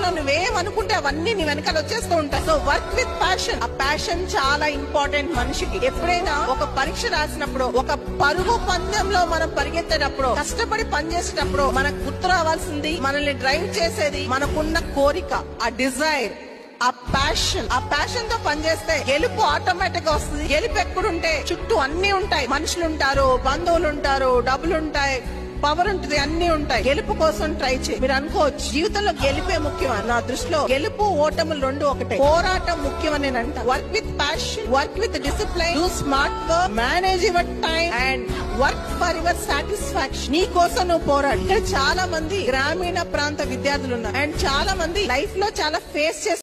జీవితంలో నువ్వేమనుకుంటే అవన్నీ నీ వెనకాల వచ్చేస్తూ ఉంటాయి సో వర్క్ విత్ ప్యాషన్ ఆ ప్యాషన్ చాలా ఇంపార్టెంట్ మనిషికి ఎప్పుడైనా ఒక పరీక్ష రాసినప్పుడు ఒక పరుగు పందెంలో మనం పరిగెత్తేటప్పుడు కష్టపడి పనిచేసేటప్పుడు మనకు గుర్తు రావాల్సింది మనల్ని డ్రైవ్ చేసేది మనకున్న కోరిక ఆ డిజైర్ ఆ ప్యాషన్ ఆ ప్యాషన్ తో పనిచేస్తే గెలుపు ఆటోమేటిక్ గా వస్తుంది గెలుపు ఎక్కడుంటే చుట్టూ అన్ని ఉంటాయి మనుషులు ఉంటారు బంధువులు ఉంటారు డబ్బులు ఉంటాయి పవర్ ఉంటుంది అన్ని ఉంటాయి గెలుపు కోసం ట్రై చేయి మీరు అనుకోవచ్చు జీవితంలో గెలిపే ముఖ్యం నా దృష్టిలో గెలుపు ఓటములు రెండు ఒకటే పోరాటం ముఖ్యం అని నేను అంట work with passion work with discipline do smart work manage your time and work for your satisfaction నీ కోసం నువ్వు పోరాడు ఇక్కడ చాలా మంది గ్రామీణ ప్రాంత విద్యార్థులు ఉన్నారు అండ్ చాలా మంది లైఫ్ లో చాలా ఫేస్ చేస్తారు